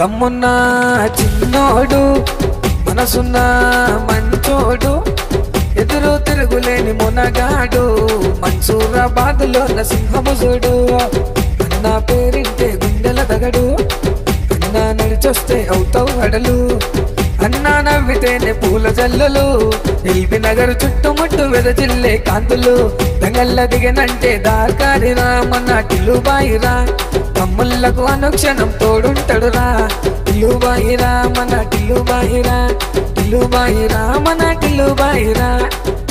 దమ్మున్న చిన్నోడు మనసున్న మంచోడు ఎదురు తిరుగులేని మునగాడు మన్సూరాబాద్లో సింహము చూడు అన్న పేరింటే గుండెల తగడు అన్న నడిచొస్తే అవుతావు హడలు అన్న నవ్వితేనే పూల జల్లులు ఎల్బి నగర్ చుట్టుముట్టు వెదజిల్లే కాంతులు దంగల్ల దిగనంటే దాకారిరా మన టిల్లు బాయిరా తమ్ముళ్లకు అనుక్షణం తోడుంటడురా టిల్లు బాయిరా మన టిల్లు బాయిరా టిల్లు బాయిరా మన టిల్లు బాయిరా